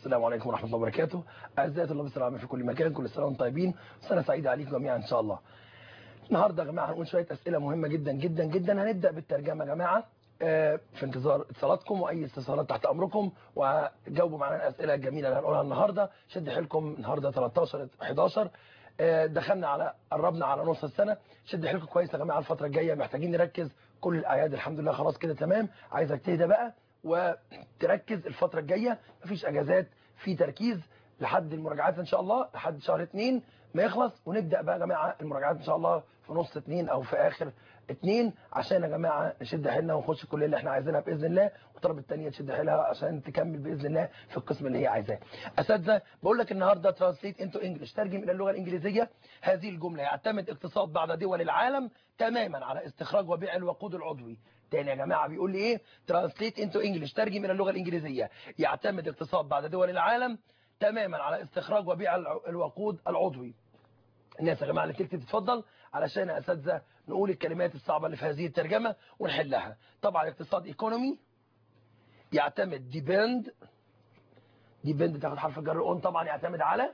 السلام عليكم ورحمة الله وبركاته أعزائي طلاب الثانوية في كل مكان كل سنة وانتم طيبين سنة سعيدة عليكم جميعا إن شاء الله النهاردة يا جماعة هنقول شوية أسئلة مهمة جدا جدا جدا هنبدأ بالترجمة يا جماعة آه، في انتظار اتصالاتكم واي استفسارات تحت امركم وجاوبوا معانا الاسئله الجميله اللي هنقولها النهارده شد حيلكم النهارده 13 11 آه، دخلنا على قربنا على نص السنه شد حيلكم كويس يا جماعه الفتره الجايه محتاجين نركز كل الاعياد الحمد لله خلاص كده تمام عايزك تهدى بقى وتركز الفتره الجايه مفيش اجازات في تركيز لحد المراجعات ان شاء الله لحد شهر اتنين ما يخلص ونبدا بقى يا جماعه المراجعات ان شاء الله في نص اتنين او في اخر اتنين عشان يا جماعه نشد حيلنا ونخش الكليه اللي احنا عايزينها باذن الله والطلبه الثانيه تشد حيلها عشان تكمل باذن الله في القسم اللي هي عايزاه. اساتذه بقول لك النهارده ترانسليت انتو انجلش ترجم الى اللغه الانجليزيه هذه الجمله يعتمد اقتصاد بعض دول العالم تماما على استخراج وبيع الوقود العضوي. تاني يا جماعه بيقول لي ايه؟ ترانسليت انتو انجلش ترجم الى اللغه الانجليزيه يعتمد اقتصاد بعض دول العالم تماما على استخراج وبيع الوقود العضوي. الناس يا جماعه اللي تكتب تتفضل علشان يا اساتذه نقول الكلمات الصعبه اللي في هذه الترجمه ونحلها طبعا اقتصاد ايكونومي يعتمد ديبند ديبند تاخد حرف الجر اون طبعا يعتمد على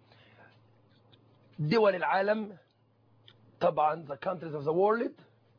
دول العالم طبعا the countries of the world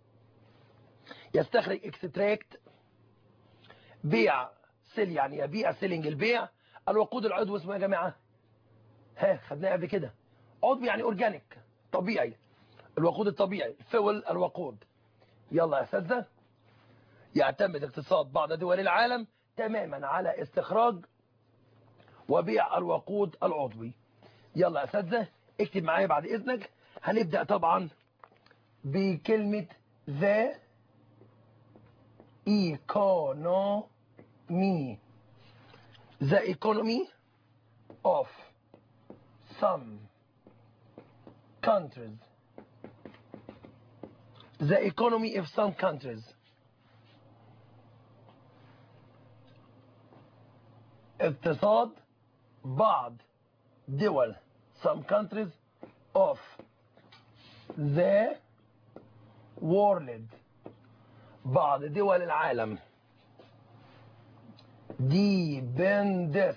يستخرج اكستراكت بيع سيل يعني يبيع سيلينج البيع الوقود العضوي اسمه يا جماعه ها خدناه قبل كده عضوي يعني اورجانيك طبيعي الوقود الطبيعي فول الوقود يلا يا اساتذه يعتمد اقتصاد بعض دول العالم تماما على استخراج وبيع الوقود العضوي يلا يا اساتذه اكتب معايا بعد اذنك هنبدا طبعا بكلمه ذا economy the economy of some countries the economy of some countries اقتصاد بعض دول some countries of the world بعض دول العالم depends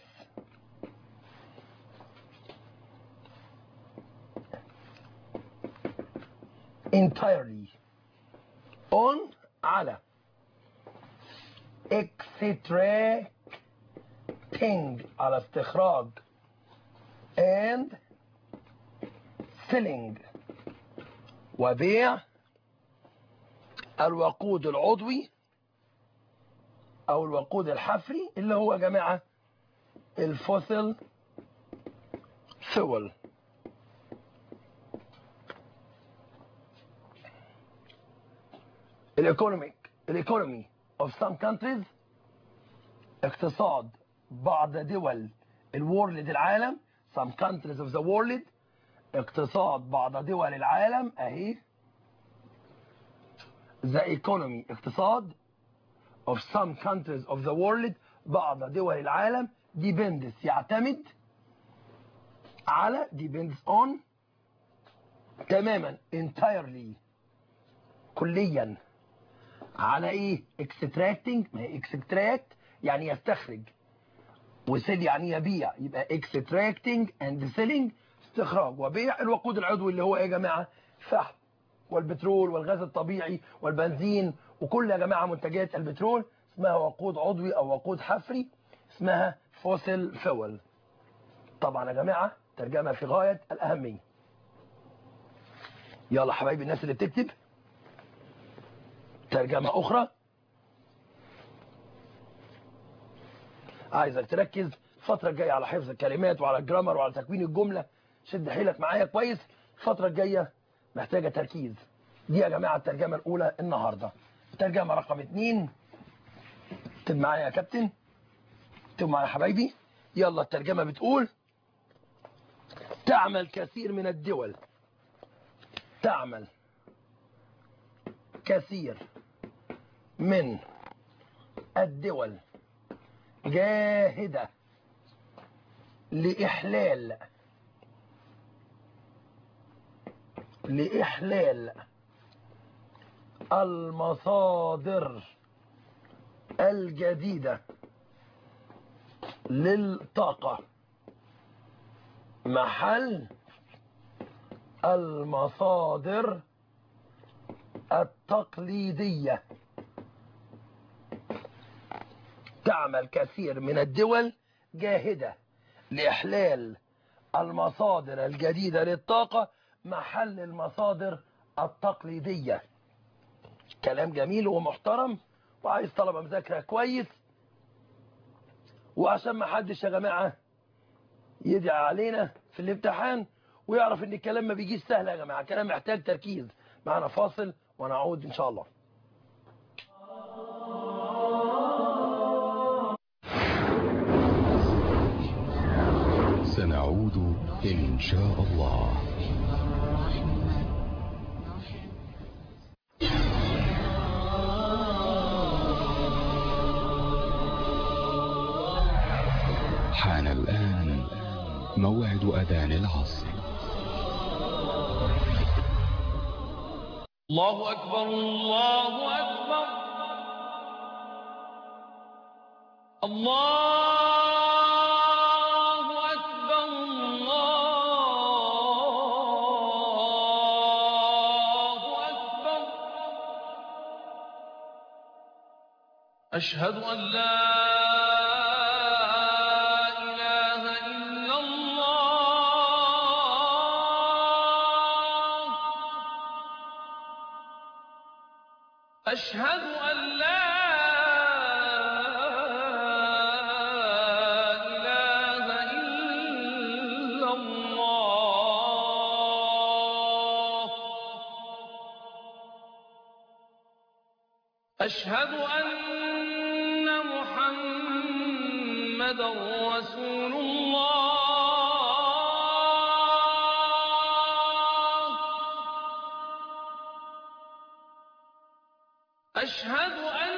entirely on على extracting على استخراج and selling وبيع الوقود العضوي او الوقود الحفري اللي هو يا جماعه الفوسيل فيول الايكونوميك الايكونومي of some countries اقتصاد بعض دول الورلد العالم some countries of the world اقتصاد بعض دول العالم اهي the economy اقتصاد of some countries of the world بعض دول العالم depends يعتمد على depends on تماما entirely كليا على ايه extracting ما هي extract يعني يستخرج وسيل يعني يبيع يبقى extracting and selling استخراج وبيع الوقود العضوي اللي هو ايه يا جماعه فحم والبترول والغاز الطبيعي والبنزين وكل يا جماعه منتجات البترول اسمها وقود عضوي او وقود حفري اسمها فوسيل فيول طبعا يا جماعه ترجمه في غايه الاهميه يلا حبايبي الناس اللي بتكتب ترجمة أخرى عايزك تركز الفترة الجاية على حفظ الكلمات وعلى الجرامر وعلى تكوين الجملة شد حيلك معايا كويس الفترة الجاية محتاجة تركيز دي يا جماعة الترجمة الأولى النهاردة الترجمة رقم اتنين اكتب معايا يا كابتن اكتب معايا يا حبايبي يلا الترجمة بتقول تعمل كثير من الدول تعمل كثير من الدول جاهدة لإحلال لإحلال المصادر الجديدة للطاقة محل المصادر التقليدية تعمل كثير من الدول جاهدة لإحلال المصادر الجديدة للطاقة محل المصادر التقليدية كلام جميل ومحترم وعايز طلبة مذاكرة كويس وعشان ما حدش يا جماعة يدعي علينا في الامتحان ويعرف ان الكلام ما بيجيش سهل يا جماعة كلام محتاج تركيز معنا فاصل ونعود ان شاء الله سنعود إن شاء الله حان الآن موعد أذان العصر الله أكبر الله أكبر الله أكبر الله أكبر أشهد أن لا إله إلا الله أشهد أن لا إله إلا الله أشهد أن محمدا رسول الله أشهد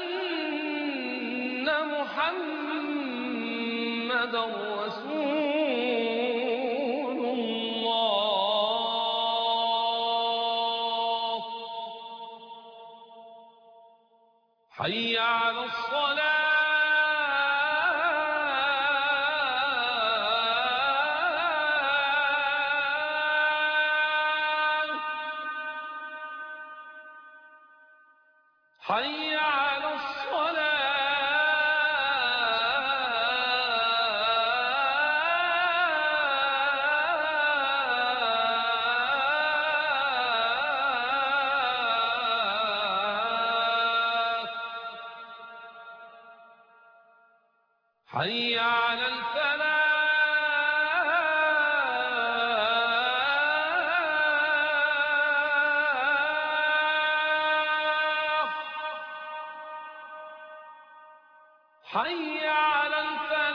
أن محمدا رسول الله حي على الصلاة حي على الصلاة حي على الفلاح حي على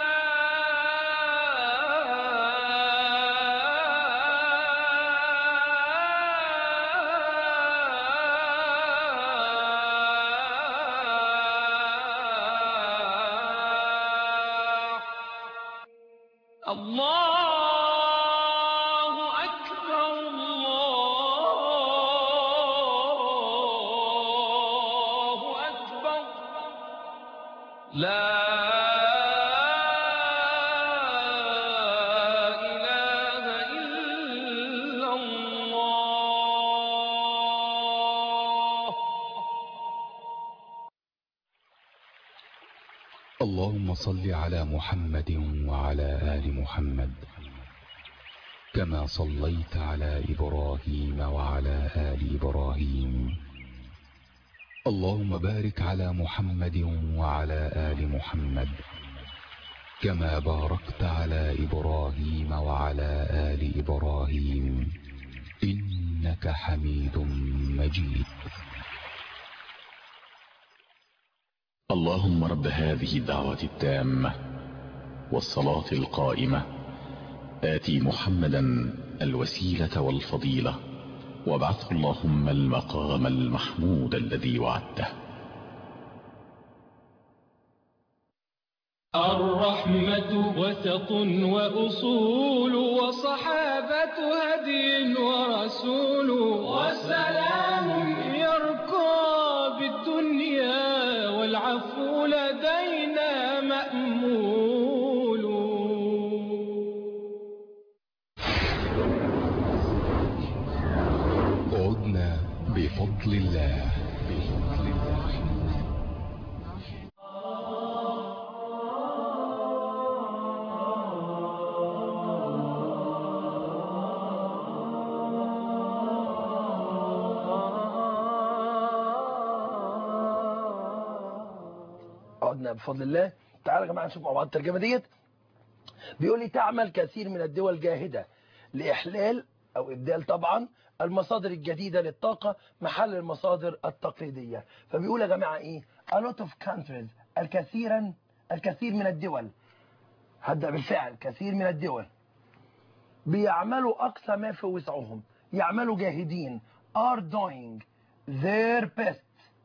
الفلاح الله أكبر الله أكبر لا إله إلا الله اللهم صل على محمد وعلى آل محمد كما صليت على إبراهيم وعلى آل إبراهيم اللهم بارك على محمد وعلى آل محمد كما باركت على إبراهيم وعلى آل إبراهيم إنك حميد مجيد اللهم رب هذه الدعوة التامة والصلاة القائمة آتي محمدا الوسيلة والفضيلة وابعثه اللهم المقام المحمود الذي وعدته الرحمة وسط وأصول وصحابة هدي ورسول وسلام يرقى بالدنيا والعفو لدينا مأمول معانا بفضل الله تعالوا يا جماعه نشوف مع بعض الترجمه ديت بيقول لي تعمل كثير من الدول جاهده لاحلال او ابدال طبعا المصادر الجديده للطاقه محل المصادر التقليديه فبيقول يا جماعه ايه a lot of countries الكثيرا الكثير من الدول هبدا بالفعل كثير من الدول بيعملوا اقصى ما في وسعهم يعملوا جاهدين are doing their best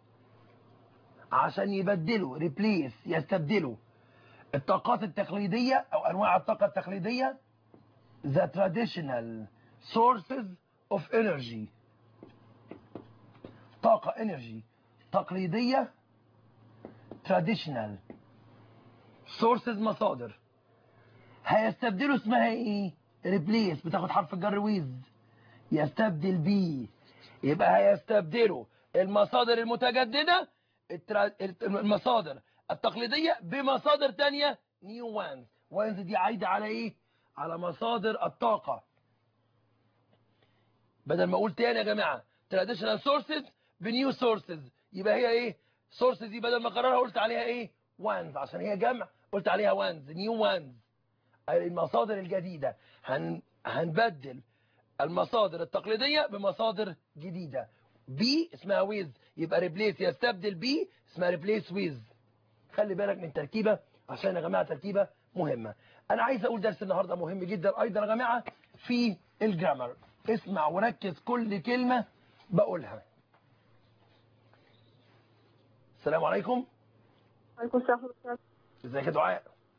عشان يبدلوا replace يستبدلوا الطاقات التقليدية أو أنواع الطاقة التقليدية the traditional sources of energy طاقة energy تقليدية traditional sources مصادر هيستبدلوا اسمها ايه replace بتاخد حرف الجر with يستبدل بيه يبقى هيستبدلوا المصادر المتجددة المصادر التقليدية بمصادر تانية نيو وانز وانز دي عايدة على ايه على مصادر الطاقة بدل ما اقول تاني يا جماعة traditional sources بنيو sources يبقى هي ايه sources دي بدل ما اقررها قلت عليها ايه وانز عشان هي جمع قلت عليها وانز نيو وانز المصادر الجديدة هن هنبدل المصادر التقليدية بمصادر جديدة بي اسمها ويز يبقى ريبليس يستبدل بي اسمها ريبليس ويز خلي بالك من تركيبة عشان يا جماعة تركيبة مهمة انا عايز اقول درس النهاردة مهم جدا ايضا يا جماعة في الجرامر اسمع وركز كل كلمة بقولها السلام عليكم عليكم السلام ورحمة الله ازيك يا دعاء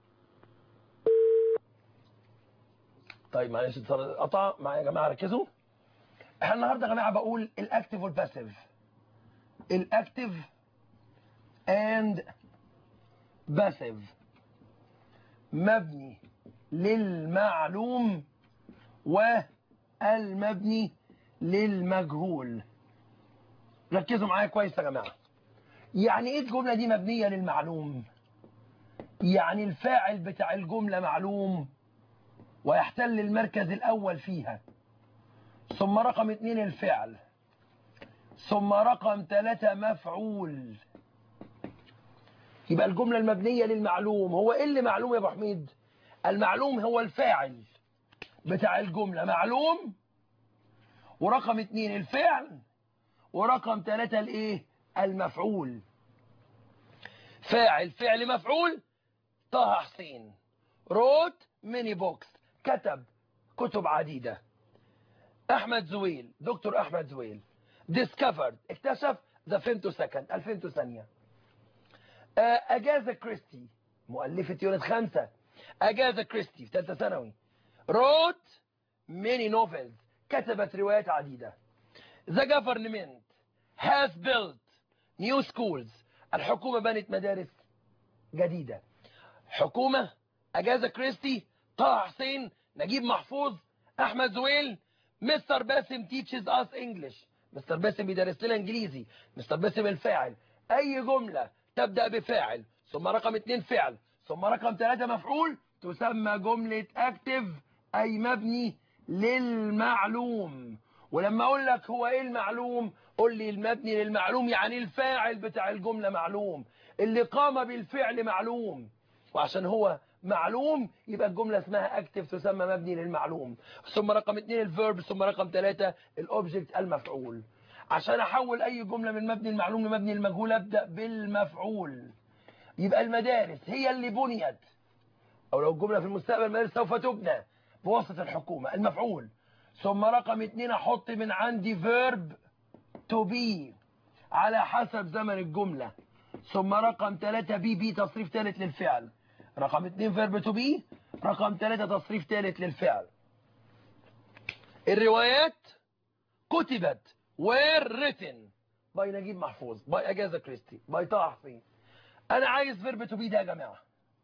طيب معلش اتصال قطع معايا يا جماعه ركزوا احنا النهارده يا جماعه بقول الاكتف والباسيف الاكتف اند باسيف مبني للمعلوم والمبني للمجهول ركزوا معايا كويس يا جماعه يعني ايه الجمله دي مبنيه للمعلوم يعني الفاعل بتاع الجمله معلوم ويحتل المركز الأول فيها ثم رقم اتنين الفعل ثم رقم ثلاثة مفعول يبقى الجملة المبنية للمعلوم هو ايه اللي معلوم يا ابو حميد المعلوم هو الفاعل بتاع الجملة معلوم ورقم اتنين الفعل ورقم ثلاثة الايه المفعول فاعل فعل مفعول طه حسين روت ميني بوكس كتب كتب عديدة أحمد زويل دكتور أحمد زويل discovered اكتشف the femto second الفيمتو ثانية أجازة كريستي مؤلفة يونت خمسة أجازة كريستي في ثالثة ثانوي wrote many novels كتبت روايات عديدة the government has built new schools الحكومة بنت مدارس جديدة حكومة أجازة كريستي طه حسين نجيب محفوظ احمد زويل مستر باسم teaches us English مستر باسم بيدرس لنا انجليزي مستر باسم الفاعل اي جملة تبدأ بفاعل ثم رقم اتنين فعل ثم رقم ثلاثة مفعول تسمى جملة اكتف اي مبني للمعلوم ولما اقول لك هو ايه المعلوم قول لي المبني للمعلوم يعني الفاعل بتاع الجملة معلوم اللي قام بالفعل معلوم وعشان هو معلوم يبقى الجملة اسمها اكتف تسمى مبني للمعلوم ثم رقم اتنين الفيرب ثم رقم ثلاثة الاوبجكت المفعول عشان احول اي جملة من مبني المعلوم لمبني المجهول ابدأ بالمفعول يبقى المدارس هي اللي بنيت او لو الجملة في المستقبل المدارس سوف تبنى بواسطة الحكومة المفعول ثم رقم اتنين احط من عندي فيرب تو بي على حسب زمن الجملة ثم رقم ثلاثة بي بي تصريف ثالث للفعل رقم اتنين فيرب تو بي رقم ثلاثة تصريف ثالث للفعل الروايات كتبت were written باي نجيب محفوظ باي اجازة كريستي باي طه حسين انا عايز فيرب تو بي ده يا جماعة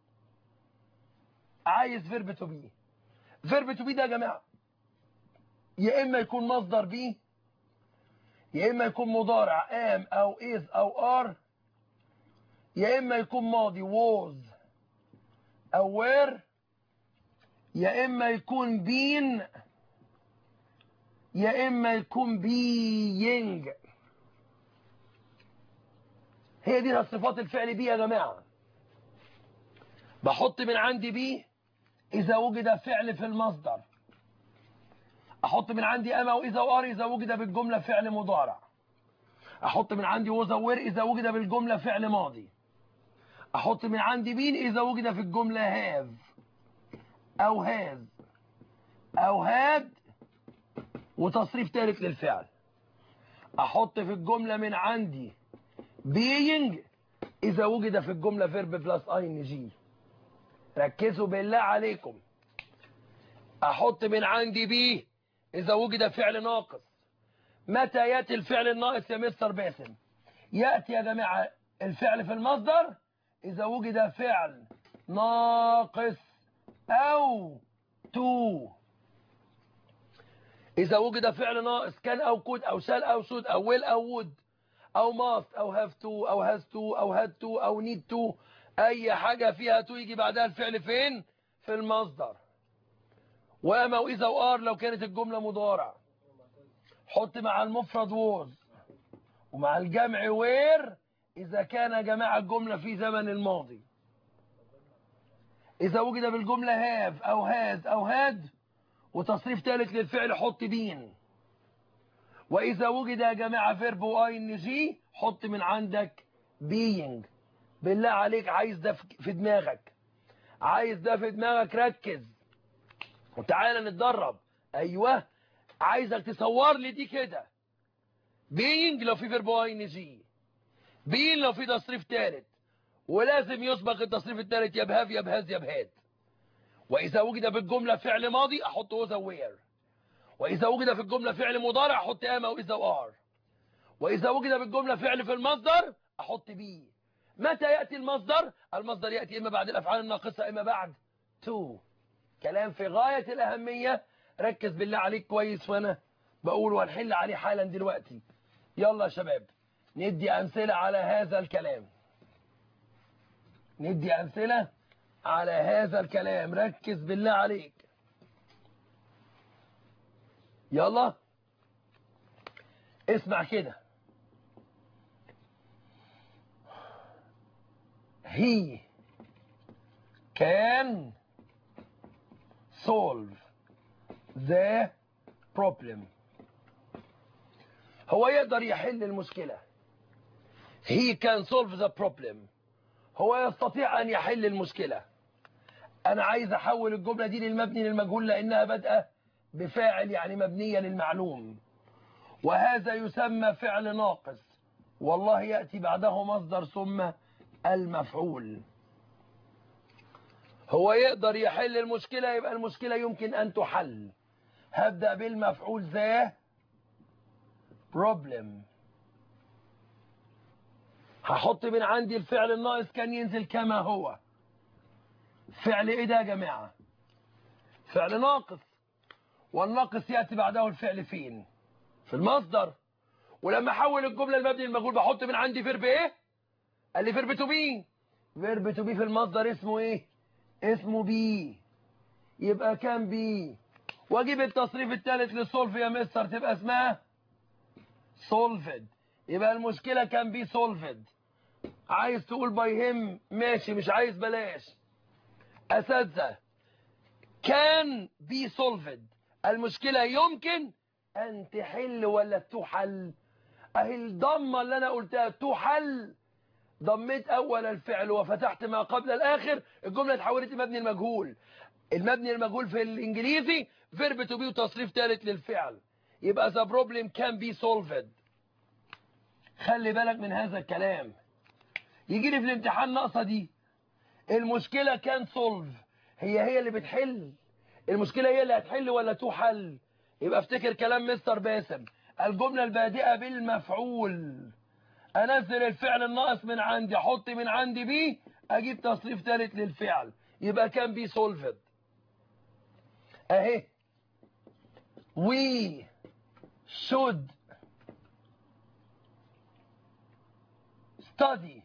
عايز فيرب تو بي فيرب تو بي ده يا جماعة يا اما يكون مصدر بي يا اما يكون مضارع am او is او are يا اما يكون ماضي was او were يا اما يكون been يا اما يكون being هي دي صفات الفعل بي يا جماعة بحط من عندي بي إذا وجد فعل في المصدر أحط من عندي أما وإذا وأر إذا وجد بالجملة فعل مضارع أحط من عندي وزور إذا وجد بالجملة فعل ماضي أحط من عندي بين إذا وجد في الجملة هاف أو هاز أو هاد وتصريف ثالث للفعل أحط في الجملة من عندي being إذا وجد في الجملة فيرب بلس اي جي ركزوا بالله عليكم أحط من عندي بي إذا وجد فعل ناقص متى يأتي الفعل الناقص يا مستر باسم يأتي يا جماعة الفعل في المصدر إذا وجد فعل ناقص أو تو إذا وجد فعل ناقص كان أو كود أو شال أو شود أو ويل أو وود أو ماست أو هاف تو أو هاز تو أو هاد تو أو نيد تو أي حاجة فيها تو يجي بعدها الفعل فين؟ في المصدر وأما وإذا وآر لو كانت الجملة مضارع حط مع المفرد ووز ومع الجمع وير إذا كان يا جماعة الجملة في زمن الماضي إذا وجد بالجملة هاف أو هاز أو هاد وتصريف ثالث للفعل حط بين وإذا وجد يا جماعة فيرب واي ان جي حط من عندك being بالله عليك عايز ده في دماغك عايز ده في دماغك ركز وتعالى نتدرب ايوه عايزك تصور لي دي كده being لو في فيرب واي ان جي being لو في تصريف ثالث ولازم يسبق التصريف الثالث يا بهاف يا بهاز يا بهاد وإذا وجد بالجملة فعل ماضي أحط وذا وير وإذا وجد في الجملة فعل مضارع أحط أما وإذا وآر وإذا وجد بالجملة فعل في المصدر أحط بي متى يأتي المصدر المصدر يأتي إما بعد الأفعال الناقصة إما بعد تو كلام في غاية الأهمية ركز بالله عليك كويس وأنا بقول وهنحل عليه حالا دلوقتي يلا يا شباب ندي أمثلة على هذا الكلام ندي أمثلة على هذا الكلام ركز بالله عليك يلا اسمع كده he can solve the problem هو يقدر يحل المشكلة he can solve the problem هو يستطيع أن يحل المشكلة أنا عايز أحول الجملة دي للمبني للمجهول لأنها بادئة بفاعل يعني مبنية للمعلوم وهذا يسمى فعل ناقص والله يأتي بعده مصدر ثم المفعول هو يقدر يحل المشكلة يبقى المشكلة يمكن أن تحل هبدأ بالمفعول ذا problem هحط من عندي الفعل الناقص كان ينزل كما هو فعل ايه ده يا جماعة فعل ناقص والناقص يأتي بعده الفعل فين في المصدر ولما احول الجملة المبني المجهول بحط من عندي فيرب ايه قال لي فيرب تو بي فيرب تو بي في المصدر اسمه ايه اسمه بي يبقى كان بي واجيب التصريف الثالث للسولف يا مستر تبقى اسمها سولفد يبقى المشكلة كان بي سولفد عايز تقول باي هيم ماشي مش عايز بلاش اساتذه كان بي سولفد المشكلة يمكن ان تحل ولا تحل اهي الضمه اللي انا قلتها تحل ضميت اول الفعل وفتحت ما قبل الاخر الجمله اتحولت لمبني المجهول المبني المجهول في الانجليزي فيرب تو بي وتصريف ثالث للفعل يبقى the problem can be solved خلي بالك من هذا الكلام يجي لي في الامتحان ناقصه دي المشكله كان سولف هي هي اللي بتحل المشكله هي اللي هتحل ولا تحل يبقى افتكر كلام مستر باسم الجمله البادئه بالمفعول انزل الفعل الناقص من عندي احط من عندي بي اجيب تصريف ثالث للفعل يبقى كان بي سولفد اهي we should study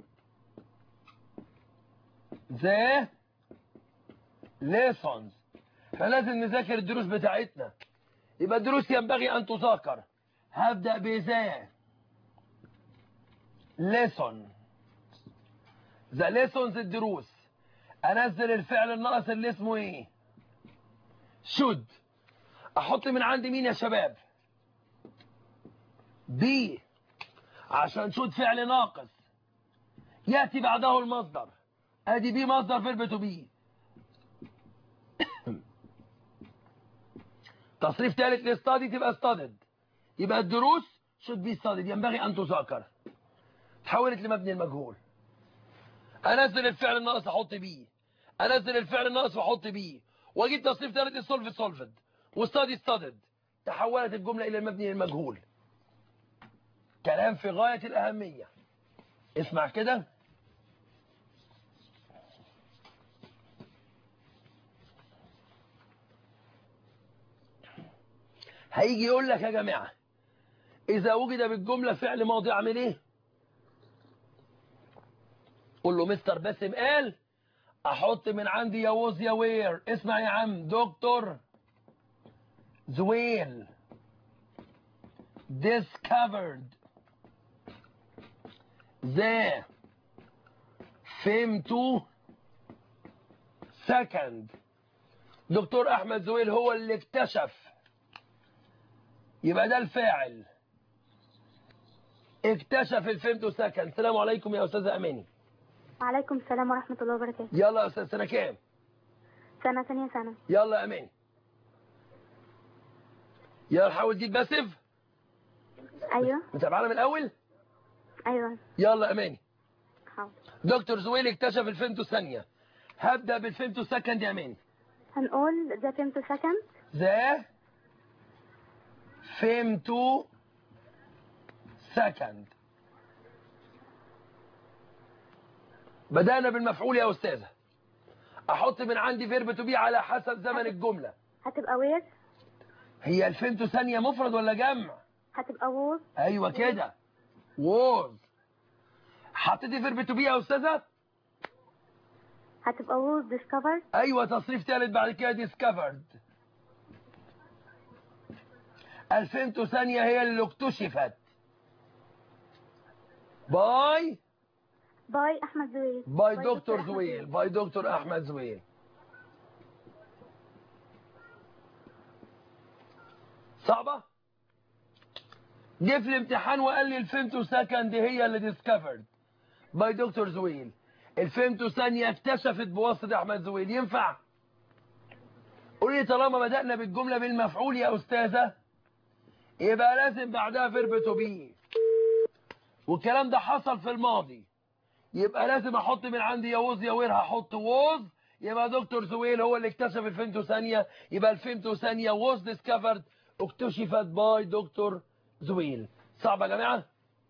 the lessons احنا لازم نذاكر الدروس بتاعتنا يبقى الدروس ينبغي ان تذاكر هبدأ بذا lesson the lessons الدروس انزل الفعل الناقص اللي اسمه ايه شود احط من عندي مين يا شباب بي عشان شود فعل ناقص ياتي بعده المصدر ادي بي مصدر فيرب تو بي تصريف ثالث لاستادي تبقى استادد يبقى الدروس should be studied ينبغي ان تذاكر تحولت لمبني المجهول انزل الفعل الناقص احط بيه انزل الفعل الناقص واحط بيه واجيب تصريف ثالث السولف سولفد وستادي ستادد تحولت الجمله الى المبني المجهول كلام في غايه الاهميه اسمع كده هيجي يقول لك يا جماعه اذا وجد بالجمله فعل ماضي اعمل ايه قول له مستر باسم قال احط من عندي يا ووز يا وير اسمع يا عم دكتور زويل discovered the femto second دكتور احمد زويل هو اللي اكتشف يبقى ده الفاعل اكتشف الفيمتو سكند السلام عليكم يا استاذه اماني وعليكم السلام ورحمة الله وبركاته يلا يا استاذ سنه كام سنة ثانية سنة يلا يا اماني يلا حاول تجيب باسف أيوه متابعانا من الاول أيوه يلا يا اماني حاضر دكتور زويل اكتشف الفيمتو ثانيه هبدا بالفيمتو سكند يا اماني هنقول ذا فيمتو سكند ذا فيمتو سكند بدأنا بالمفعول يا أستاذة أحط من عندي فيرب تو بي على حسب زمن الجملة هتبقى وير هي الفيمتو ثانية مفرد ولا جمع هتبقى ووز أيوة كده ووز حطيتي فيرب تو بي يا أستاذة هتبقى ووز ديسكفرد أيوة تصريف ثالث بعد كده ديسكفرد الفيمتو ثانية هي اللي اكتشفت باي باي أحمد زويل باي دكتور أحمد زويل باي دكتور احمد زويل صعبة جه في الامتحان وقال لي الفيمتو سكند هي اللي ديسكفرد باي دكتور زويل الفيمتو ثانية اكتشفت بواسطة احمد زويل ينفع قولي لي طالما بدأنا بالجملة بالمفعول يا أستاذة يبقى لازم بعدها فيرب تو بي والكلام ده حصل في الماضي يبقى لازم احط من عندي يا ووز يا وير هحط ووز يبقى دكتور زويل هو اللي اكتشف الفيمتو ثانية يبقى الفيمتو ثانية ووز ديسكفرد اكتشفت باي دكتور زويل صعب يا جماعة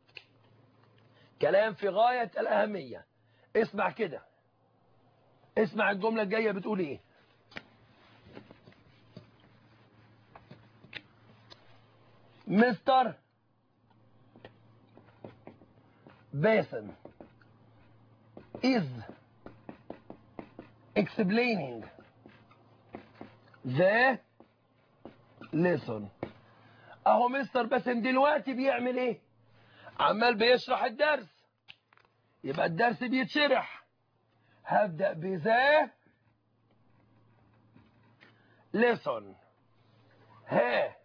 كلام في غاية الأهمية اسمع كده اسمع الجملة الجاية بتقول ايه مستر باسم is explaining the lesson اهو مستر باسم دلوقتي بيعمل ايه عمال بيشرح الدرس يبقى الدرس بيتشرح هبدأ بذا lesson ها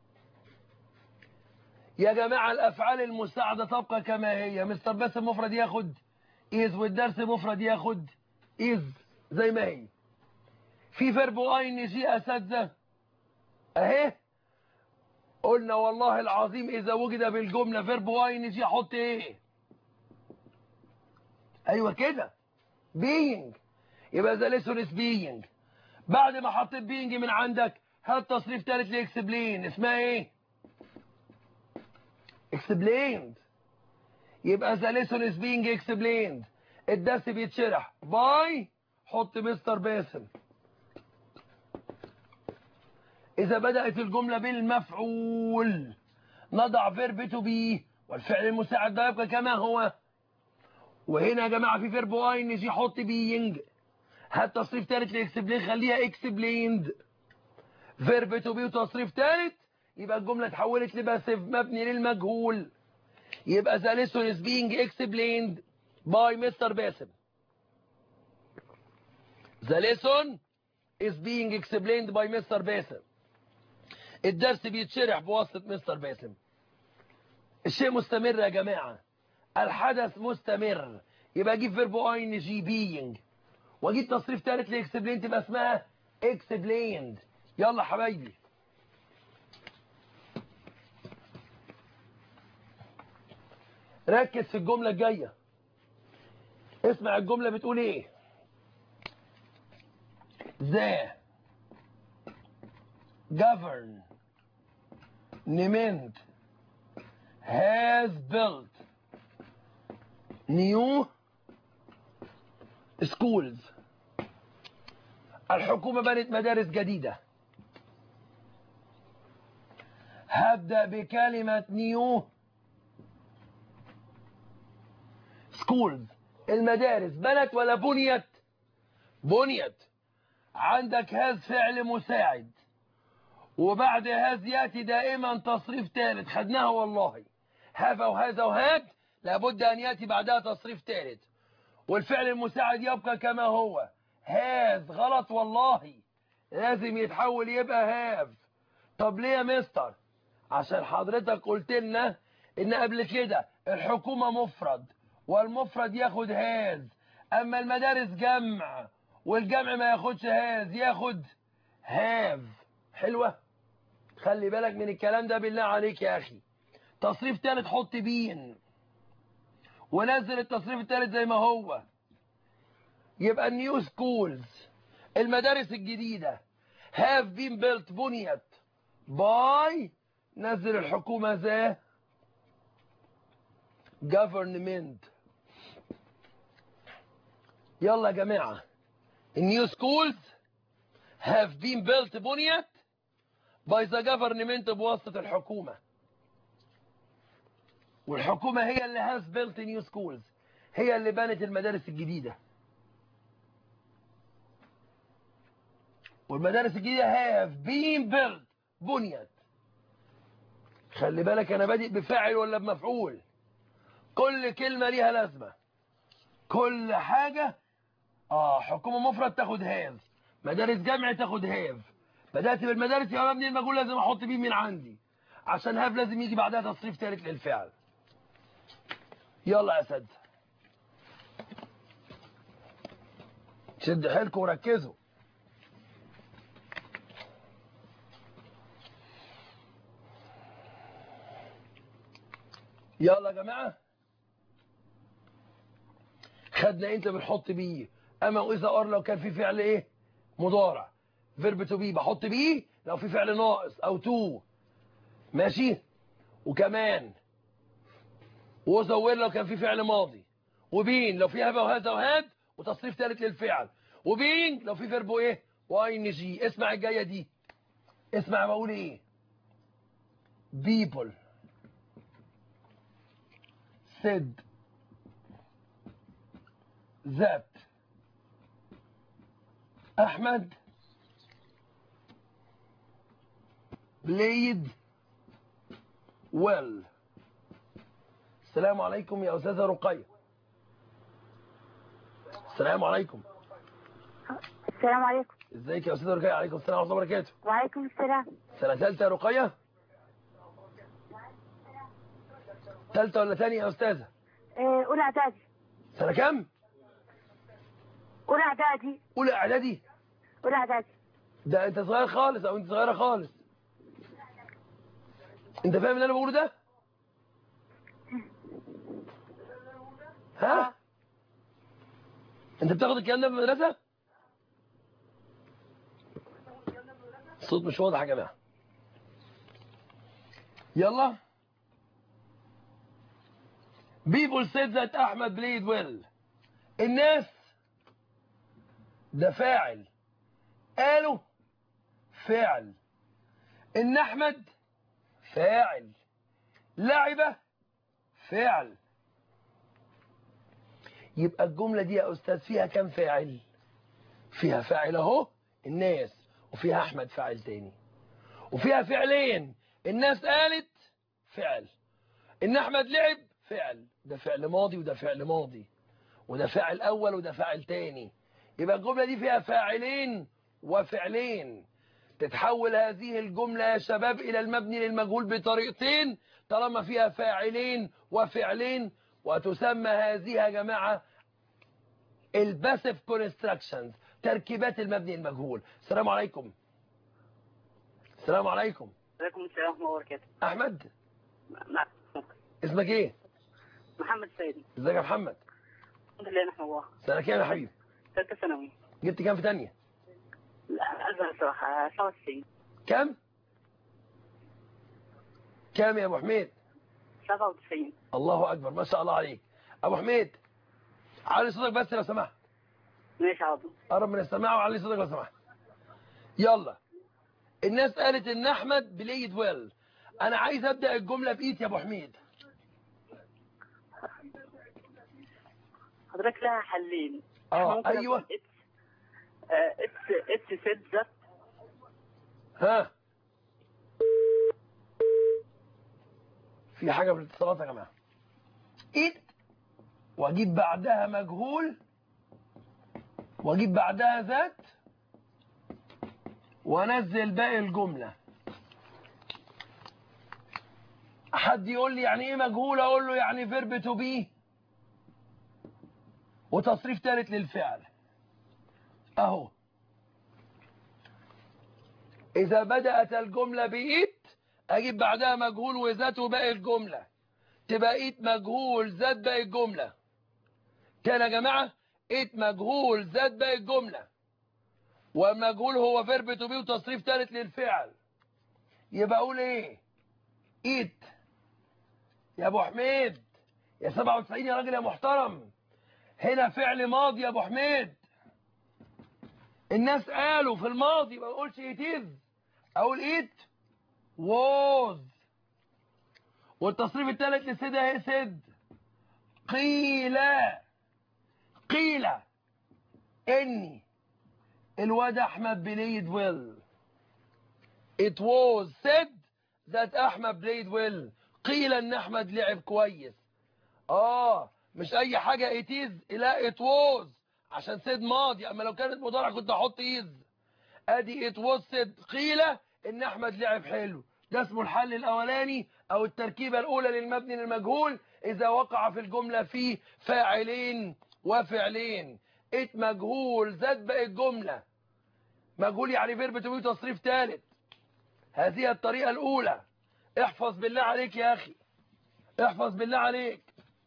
يا جماعة الأفعال المساعدة تبقى كما هي مستر باسم مفرد ياخد إذ والدرس مفرد ياخد إذ زي ما هي في فيرب أين جي أساتذة أهي قلنا والله العظيم إذا وجد بالجملة فيرب أين جي أحط إيه أيوة كده being يبقى ذا ليسون is being بعد ما حطيت being من عندك هات تصريف ثالث لإكسبلين اسمها إيه explained يبقى the lesson is being explained الدرس بيتشرح باي حط مستر باسم إذا بدأت الجملة بالمفعول نضع فيرب تو بي والفعل المساعد ده يبقى كما هو وهنا يا جماعة في فيرب واي نجي حط بينج هات تصريف ثالث لاكسبلين خليها اكسبليند فيرب تو بي وتصريف ثالث يبقى الجملة اتحولت لباسف مبني للمجهول يبقى the lesson is being explained by Mr. باسم The lesson is being explained by Mr. باسم الدرس بيتشرح بواسطة مستر باسم الشيء مستمر يا جماعة الحدث مستمر يبقى اجيب فيرب اي ان جي بينج واجيب تصريف ثالث لاكسبلين تبقى اسمها explained يلا حبايبي ركز في الجملة الجاية اسمع الجملة بتقول ايه the government has built new schools الحكومة بنت مدارس جديدة هبدأ بكلمة نيو سكولز المدارس بنت ولا بنيت بنيت عندك هاز فعل مساعد وبعد هاز ياتي دائما تصريف ثالث خدناها والله هذا وهذا وهاد لابد ان ياتي بعدها تصريف ثالث والفعل المساعد يبقى كما هو هاز غلط والله لازم يتحول يبقى هاف طب ليه يا مستر عشان حضرتك قلت لنا ان قبل كده الحكومة مفرد والمفرد ياخد هاز اما المدارس جمع والجمع ما ياخدش هاز ياخد هاف حلوة خلي بالك من الكلام ده بالله عليك يا اخي تصريف تالت حط بين ونزل التصريف التالت زي ما هو يبقى النيو سكولز المدارس الجديدة have been built بنيت by نزل الحكومة ذا government يلا يا جماعة النيو سكولز have been built بنيت by the government بواسطة الحكومة والحكومة هي اللي has built new schools هي اللي بنت المدارس الجديدة والمدارس الجديدة have been built بنيت خلي بالك انا بادئ بفاعل ولا بمفعول كل كلمة ليها لازمة كل حاجة اه حكومة مفرد تاخد هاف مدارس جمع تاخد هاف بدأت بالمدارس يا منين ما اقول لازم احط بيه من عندي عشان هاف لازم يجي بعدها تصريف ثالث للفعل يلا يا اساتذه شد حيلكم وركزوا يلا يا جماعه خدنا انت بنحط بيه اما واذا ار لو كان في فعل ايه مضارع فيرب تو بي بحط بيه لو في فعل ناقص او تو ماشي وكمان وزور لو كان في فعل ماضي وبين لو في هذا وهذا وهاد وتصريف ثالث للفعل وبين لو في فيربو ايه واي ان جي اسمع الجايه دي اسمع بقول ايه people said that احمد played well السلام عليكم يا أستاذة رقية السلام عليكم السلام عليكم ازيك يا أستاذة رقية عليكم السلام ورحمة الله وبركاته وعليكم السلام سنة ثالثة يا رقية ثالثة ولا ثانية يا أستاذة آه، أولى إعدادي سنة كام أولى إعدادي أولى إعدادي أولى إعدادي ده أنت صغير خالص أو أنت صغيرة خالص أنت فاهم اللي أنا بقوله ده ها أنت بتاخد الكلام ده في المدرسة الصوت مش واضح يا جماعة يلا people said that أحمد played well الناس ده فاعل قالوا فاعل إن أحمد فاعل لعبة فاعل يبقى الجملة دي يا أستاذ فيها كم فاعل فيها فاعل أهو الناس وفيها أحمد فاعل تاني وفيها فعلين الناس قالت فعل إن أحمد لعب فعل ده فعل ماضي وده فعل ماضي وده فاعل أول وده فاعل تاني يبقى الجملة دي فيها فاعلين وفعلين تتحول هذه الجملة يا شباب إلى المبني للمجهول بطريقتين طالما فيها فاعلين وفعلين وتسمى هذه يا جماعة الباسيف كونستراكشنز تركيبات المبني المجهول السلام عليكم السلام عليكم عليكم السلام ورحمة الله وبركاته احمد مع- اسمك ايه محمد سيدي ازيك يا محمد الحمد لله نحن الله سنة كام يا حبيبي ثالثة ثانوي جبت كام في تانية لا أزهر صراحة 97 كام كام يا ابو حميد 97 الله اكبر ما شاء الله عليك ابو حميد علي صوتك بس لو سمحت ماشي عظيم قرب من السماعه وعلي صوتك لو سمحت يلا الناس قالت ان احمد بلايد ويل انا عايز ابدا الجمله بايد يا ابو حميد حضرتك لها حلين اه ممكن ايوه أقول اتس آه، اتس اتس سيد ذات ها في حاجه في الاتصالات يا جماعه ايد واجيب بعدها مجهول واجيب بعدها ذات وانزل باقي الجمله حد يقول لي يعني ايه مجهول اقول له يعني فيرب تو بي وتصريف ثالث للفعل اهو إذا بدأت الجملة بإيت أجيب بعدها مجهول وذاته باقي الجملة تبقى إيت مجهول ذات باقي الجملة تاني يا جماعة إيت مجهول ذات باقي الجملة والمجهول هو فيرب تو بي وتصريف ثالث للفعل يبقى أقول إيه إيت يا أبو حميد يا 97 يا راجل يا محترم هنا فعل ماضي يا أبو حميد الناس قالوا في الماضي ما اقولش it is اقول it was والتصريف الثالث لسيد اهي سد قيل قيل اني الواد احمد بلايد ويل it was said that احمد بلايد ويل قيل ان احمد لعب كويس اه مش اي حاجة it is لا it was عشان سيد ماضي اما لو كانت مضارع كنت احط ايز ادي ات وصد قيل ان احمد لعب حلو ده اسمه الحل الاولاني او التركيبه الاولى للمبني للمجهول اذا وقع في الجمله فيه فاعلين وفعلين ات مجهول زاد باقي الجمله مجهول يعني فيرب تو بي تصريف ثالث هذه الطريقه الاولى احفظ بالله عليك يا اخي احفظ بالله عليك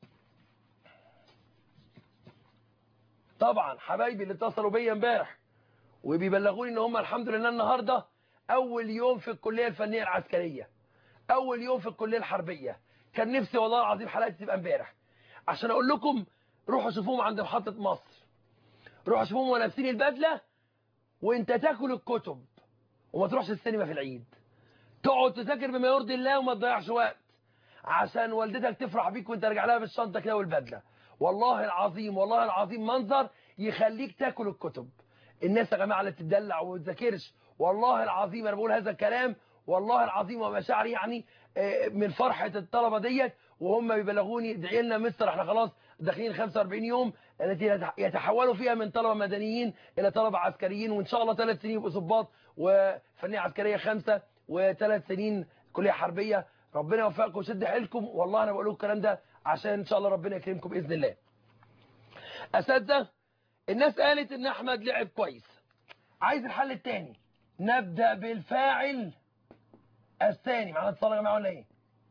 طبعا حبايبي اللي اتصلوا بيا امبارح وبيبلغوني ان هم الحمد لله النهارده اول يوم في الكليه الفنيه العسكريه اول يوم في الكليه الحربيه كان نفسي والله العظيم حلقتي تبقى امبارح عشان اقول لكم روحوا شوفوهم عند محطه مصر روحوا شوفوهم وهم لابسين البدله وانت تاكل الكتب وما تروحش السينما في العيد تقعد تذاكر بما يرضي الله وما تضيعش وقت عشان والدتك تفرح بيك وانت راجع لها بالشنطه كده والبدله والله العظيم والله العظيم منظر يخليك تاكل الكتب الناس يا جماعه اللي بتدلع وما بتذاكرش والله العظيم انا بقول هذا الكلام والله العظيم ومشاعري يعني آه، من فرحه الطلبه ديت وهم بيبلغوني ادعي لنا مستر احنا خلاص داخلين 45 يوم التي يتح- يتحولوا فيها من طلبه مدنيين الى طلبه عسكريين وان شاء الله ثلاث سنين يبقوا ضباط وفنيه عسكريه خمسه وثلاث سنين كليه حربيه ربنا يوفقكم ويشد حيلكم والله انا بقول لكم الكلام ده عشان ان شاء الله ربنا يكرمكم باذن الله اساتذه الناس قالت ان احمد لعب كويس عايز الحل الثاني نبدا بالفاعل الثاني معانا اتصال يا جماعه ولا ايه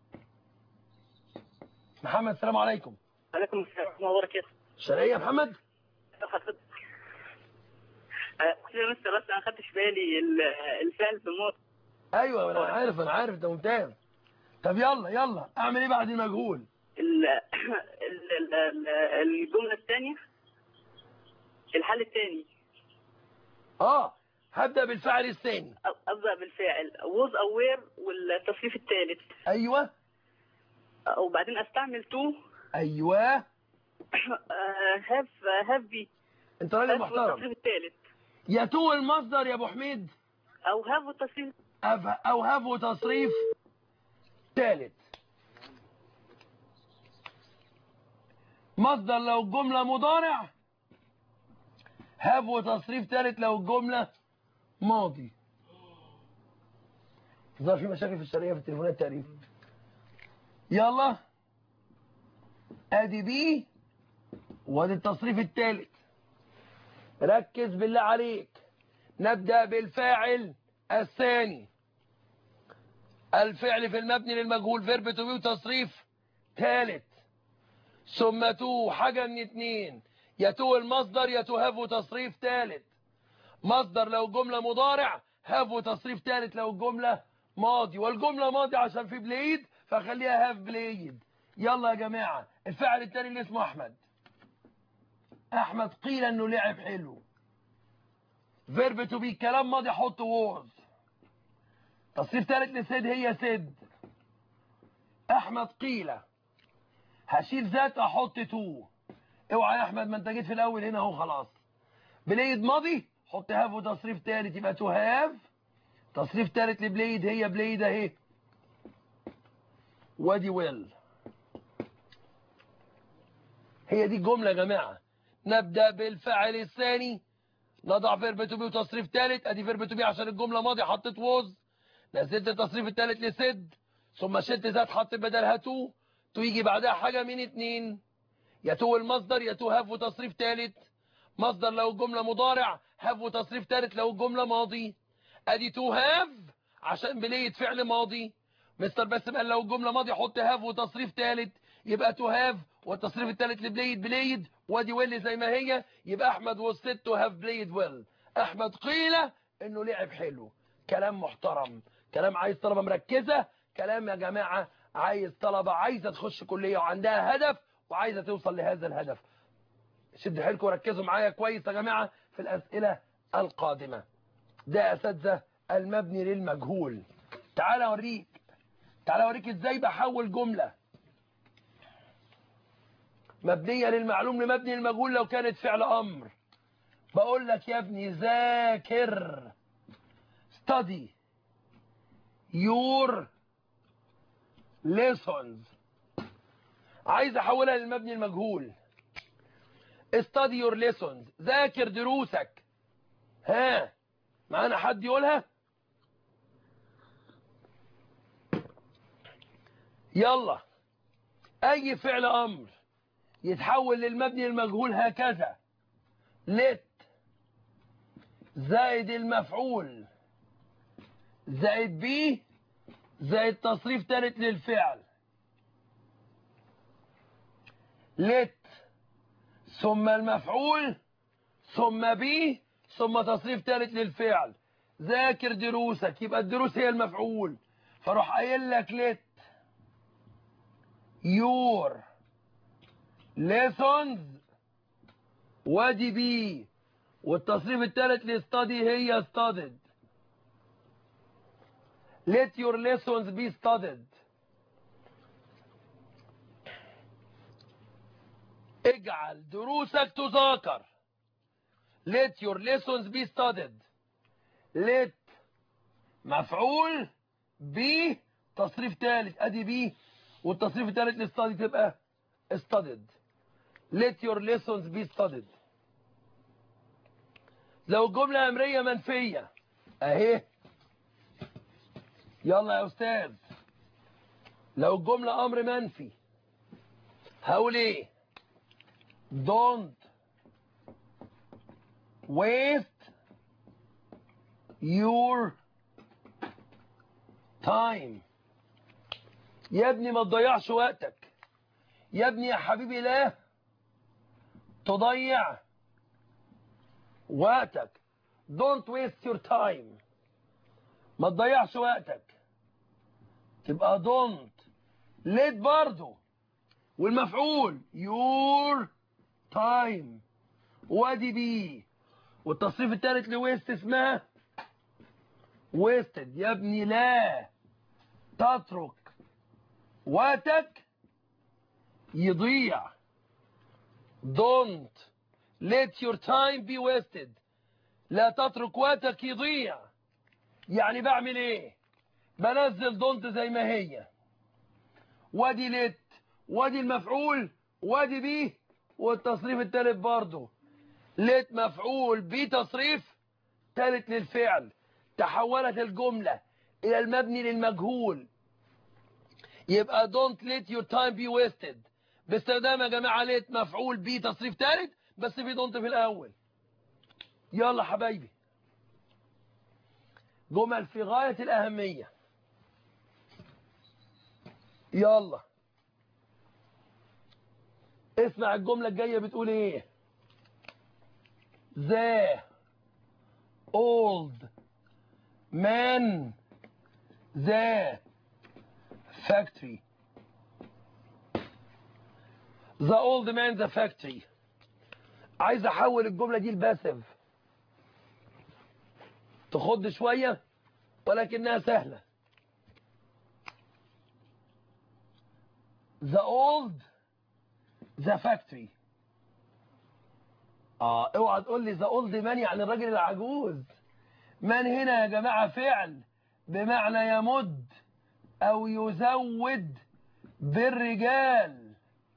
محمد السلام عليكم عليكم السلام ورحمة الله وبركاته شرقيه يا محمد حضرتك آه، قلت له مستر بس أنا ما خدتش بالي ال- الفعل في الماضي ايوه انا عارف انا عارف انت ممتاز طب يلا يلا اعمل ايه بعد المجهول ال- ال- ال- ال- الجملة الثانية الحل الثاني اه هبدا بالفاعل الثاني أبدأ بالفاعل was aware والتصريف الثالث ايوه وبعدين أستعمل to ايوه have have be انت راجل have محترم والتصريف الثالث يتوه المصدر يا ابو حميد أو have والتصريف أف- او هاف تصريف ثالث مصدر لو الجمله مضارع هاف وتصريف ثالث لو الجملة ماضي ظهر في مشاكل في الشرقية في التليفونات تقريبا يلا ادي بي وادي التصريف الثالث ركز بالله عليك نبدأ بالفاعل الثاني الفعل في المبني للمجهول فيرب تو بي وتصريف ثالث ثم تو حاجة من اتنين يا تو المصدر يا تو هاف وتصريف ثالث مصدر لو الجملة مضارع هاف وتصريف ثالث لو الجملة ماضي والجملة ماضي عشان في بليد فخليها هاف بليد يلا يا جماعة الفعل الثاني اللي اسمه احمد احمد قيل انه لعب حلو فيرب تو بي كلام ماضي حط وورز تصريف ثالث لسيد هي سد احمد قيل هشيل ذات احط تو اوعى يا احمد ما انت جيت في الاول هنا اهو خلاص بليد ماضي حط هاف وتصريف ثالث يبقى تو هاف تصريف ثالث لبليد هي بليد اهي وادي ويل هي دي الجمله يا جماعه نبدا بالفعل الثاني نضع فيرب تو بي وتصريف ثالث ادي فيرب تو بي عشان الجمله ماضي حطيت ووز نزلت التصريف الثالث لسد ثم شلت ذات حط بدلها تو تو يجي بعدها حاجه من اتنين يا تو المصدر يا تو هاف وتصريف ثالث مصدر لو الجمله مضارع هاف وتصريف ثالث لو الجمله ماضي ادي تو هاف عشان بليه فعل ماضي مستر بس قال لو الجمله ماضي حط هاف وتصريف ثالث يبقى تو هاف والتصريف الثالث لبليد بليد وادي ويل زي ما هي يبقى احمد والست تو هاف بليد ويل احمد قيل انه لعب حلو كلام محترم كلام عايز طلبه مركزه كلام يا جماعه عايز طلبه عايزه تخش كليه وعندها هدف وعايزه توصل لهذا الهدف شد حيلكم وركزوا معايا كويس يا جماعه في الاسئله القادمه ده اساتذه المبني للمجهول تعال اوريك تعال اوريك ازاي بحول جمله مبنيه للمعلوم لمبني للمجهول لو كانت فعل امر بقول لك يا ابني ذاكر study your lessons عايز احولها للمبني المجهول study your lessons ذاكر دروسك ها معانا حد يقولها يلا اي فعل امر يتحول للمبني المجهول هكذا let زائد المفعول زائد بي زائد تصريف ثالث للفعل let ثم المفعول ثم بي ثم تصريف ثالث للفعل ذاكر دروسك يبقى الدروس هي المفعول فاروح قايل لك let your lessons وادي بي والتصريف الثالث لستادي هي studied let your lessons be studied اجعل دروسك تذاكر let your lessons be studied let مفعول be تصريف ثالث ادي بي والتصريف الثالث للستادي تبقى studied let your lessons be studied لو الجملة أمرية منفية أهي يلا يا أستاذ لو الجملة أمر منفي هقول إيه don't waste your time يا ابني ما تضيعش وقتك يا ابني يا حبيبي لا تضيع وقتك don't waste your time ما تضيعش وقتك تبقى don't let برضو والمفعول your time وادي بي والتصريف الثالث لويست اسمها wasted يا ابني لا تترك وقتك يضيع don't let your time be wasted لا تترك وقتك يضيع يعني بعمل ايه بنزل don't زي ما هي وادي let وادي المفعول وادي بيه والتصريف التالت برضه ليت مفعول بتصريف ثالث للفعل تحولت الجملة إلى المبني للمجهول يبقى don't let your time be wasted باستخدام يا جماعة ليت مفعول بي تصريف ثالث بس في don't في الأول يلا حبايبي جمل في غاية الأهمية يلا اسمع الجملة الجاية بتقول ايه the old man the factory the old man the factory عايز احول الجملة دي لباسف تخض شوية ولكنها سهلة the old the factory اه اوعى تقول لي the old man يعني الراجل العجوز من هنا يا جماعة فعل بمعنى يمد او يزود بالرجال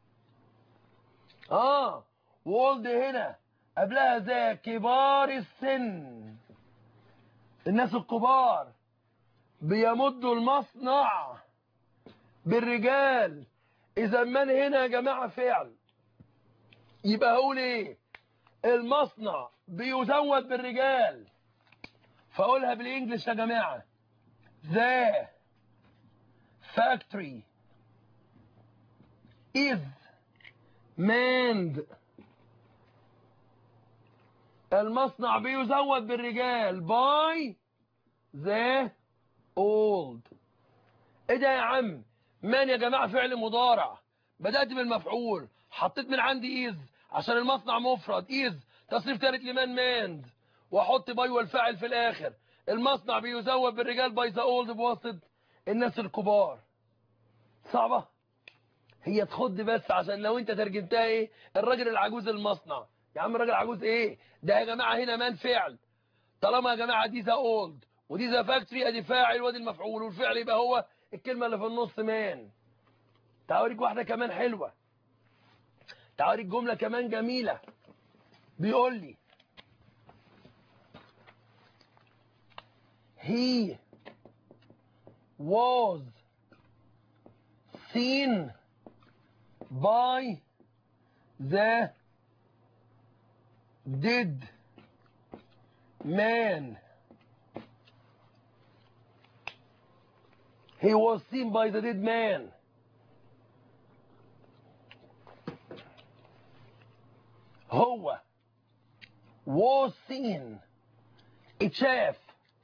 اه وولد هنا قبلها زي كبار السن الناس الكبار بيمدوا المصنع بالرجال اذا من هنا يا جماعة فعل يبقى هقول ايه المصنع بيزود بالرجال فاقولها بالانجلش يا جماعة the factory is manned المصنع بيزود بالرجال باي ذا اولد ايه ده يا عم مان يا جماعه فعل مضارع بدات بالمفعول حطيت من عندي ايز عشان المصنع مفرد ايز تصريف ثالث لمان ماند واحط باي والفاعل في الاخر المصنع بيزود بالرجال باي ذا اولد بواسطه الناس الكبار صعبه هي تخض بس عشان لو انت ترجمتها ايه الراجل العجوز المصنع يا عم الراجل عجوز ايه ده يا جماعه هنا مان فعل طالما يا جماعه دي ذا اولد ودي ذا فاكتوري ادي فاعل وادي المفعول والفعل يبقى هو الكلمه اللي في النص مان تعال اوريك واحده كمان حلوه تعال اوريك جمله كمان جميله بيقول لي he was seen by the dead man. He was seen by the dead man. هو was seen اتشاف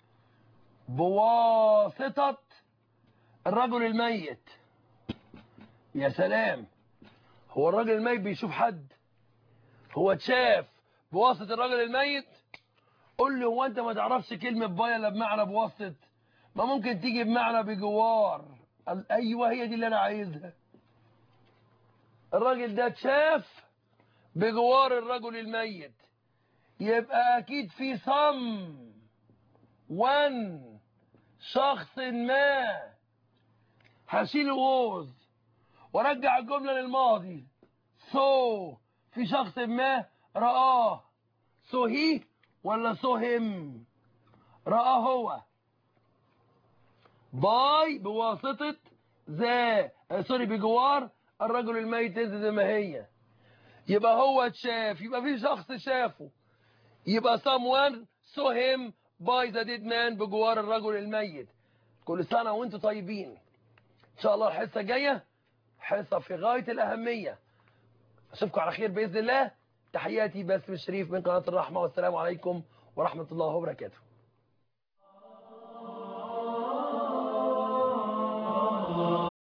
بواسطة الرجل الميت يا سلام هو الراجل الميت بيشوف حد هو اتشاف بواسطة الراجل الميت قول لي هو انت ما تعرفش كلمة باي الا بمعنى بواسطة ما ممكن تيجي بمعنى بجوار قال ايوه هي دي اللي انا عايزها الراجل ده اتشاف بجوار الرجل الميت يبقى اكيد في صم وان شخص ما هشيل ووز وارجع الجملة للماضي سو so, في شخص ما رآه سو so هي ولا سو so هم رآه هو باي بواسطة ذا سوري بجوار الرجل الميت زي ما هي يبقى هو اتشاف يبقى في شخص شافه يبقى someone saw him by the dead man بجوار الرجل الميت كل سنة وانتم طيبين ان شاء الله الحصة الجاية حصة في غاية الأهمية أشوفكم على خير بإذن الله تحياتي باسم الشريف من قناة الرحمة والسلام عليكم ورحمة الله وبركاته